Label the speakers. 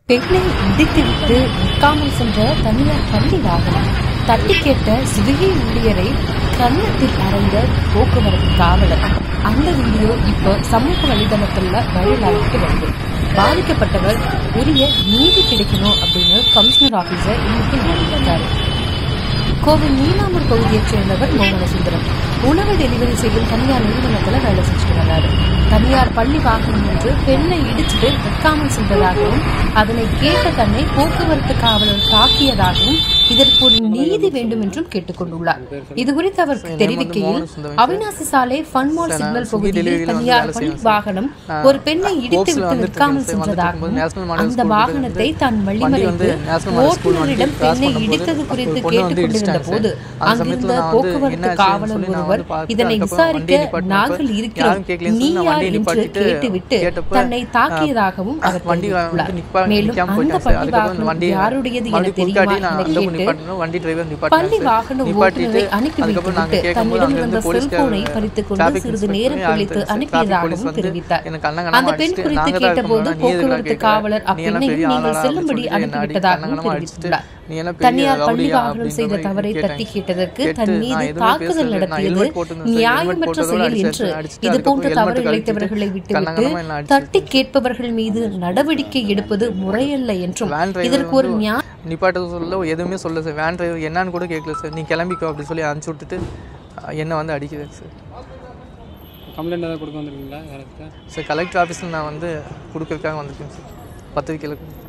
Speaker 1: பெண்ணை இடித்துவிட்டு நிற்காமல் சென்ற தனியார் பள்ளி வாகனம் தட்டி கேட்ட சிவிகை ஊழியரை கன்னத்தில் அறைந்த போக்குவரத்து காவலர் அந்த வீடியோ இப்போ சமூக வலைதளத்துல வைரலாகிட்டு வருது பாதிக்கப்பட்டவர் உரிய நீதி கிடைக்கணும் அப்படின்னு கமிஷனர் ஆபீசர் இன்னைக்கு நடந்திருக்காரு கோவை நீலாம்பூர் பகுதியைச் சேர்ந்தவர் மோகனசுந்தரம் உணவு டெலிவரி செய்யும் தனியார் நிறுவனத்துல வேலை செஞ்சுட்டு வர்றாரு தனியார் பள்ளி வாகனம் ஒன்று பெண்ணை இடிச்சுட்டு நிற்காமல் சென்றதாகவும் அதனை கேட்ட தன்னை போக்குவரத்து காவலர் தாக்கியதாகவும் இதற்கு ஒரு நீதி வேண்டும் என்றும் கேட்டுக்கொண்டுள்ளார் இது குறித்து அவர் தெரிவிக்கையில் அவினாசி சாலை ஃபன்மால் சிக்னல் பகுதியில் தனியார் பள்ளி வாகனம் ஒரு பெண்ணை இடித்துவிட்டு நிற்காமல் சென்றதாகவும் அந்த வாகனத்தை தான் வழிமறைத்து ஓட்டுநரிடம் பெண்ணை இடித்தது குறித்து கேட்டுக் கொண்டிருந்த போது அங்கிருந்த போக்குவரத்து காவலர் ஒருவர் இதனை விசாரிக்க நாங்கள் இருக்கிறோம் நீ யார் என்று கேட்டுவிட்டு தன்னை தாக்கியதாகவும் அவர் தெரிவித்துள்ளார் மேலும் அந்த பள்ளி வாகனம் யாருடையது என தெரியுமா என கேட்டு
Speaker 2: வண்டி டிரைவர்
Speaker 1: பள்ளி வாகன ஓட்டுநரை அனுப்பி வைத்துவிட்டு தன்னிடம் இருந்த செல்போனை பறித்துக் கொண்டு சிறிது நேரம் கழித்து அனுப்பியதாகவும் தெரிவித்தார் அந்த பெண் குறித்து கேட்டபோது போக்குவரத்து காவலர் அப்பெண்ணையும் நீங்கள் செல்லும்படி அனுப்பிவிட்டதாகவும் தெரிவித்துள்ளார் தனியார் பள்ளி வாகனம் செய்த தவறை தட்டி கேட்டதற்கு தன் மீது தாக்குதல் நடத்தியது நியாயமற்ற செயல் என்று இது போன்ற தவறு இழைத்தவர்களை விட்டுவிட்டு தட்டி கேட்பவர்கள் மீது நடவடிக்கை எடுப்பது முறையல்ல என்றும் இதற்கு ஒரு நியாய
Speaker 2: நிப்பாட்ட சொல்ல எதுவுமே சொல்ல சார் வேன் டிரைவர் என்னன்னு கூட கேட்கல சார் நீ கிளம்பிக்கோ அப்படி சொல்லி அனுப்பிச்சி விட்டுட்டு என்னை வந்து அடிக்குது சார்
Speaker 3: கம்ப்ளைண்ட் ஏதாவது கொடுக்க வந்திருக்கீங்களா யாராச்சும்
Speaker 2: சார் கலெக்டர் ஆஃபீஸில் நான் வந்து கொடுக்கறதுக்காக வந்திருக்கேன் சார் பத்திரிக்கையில்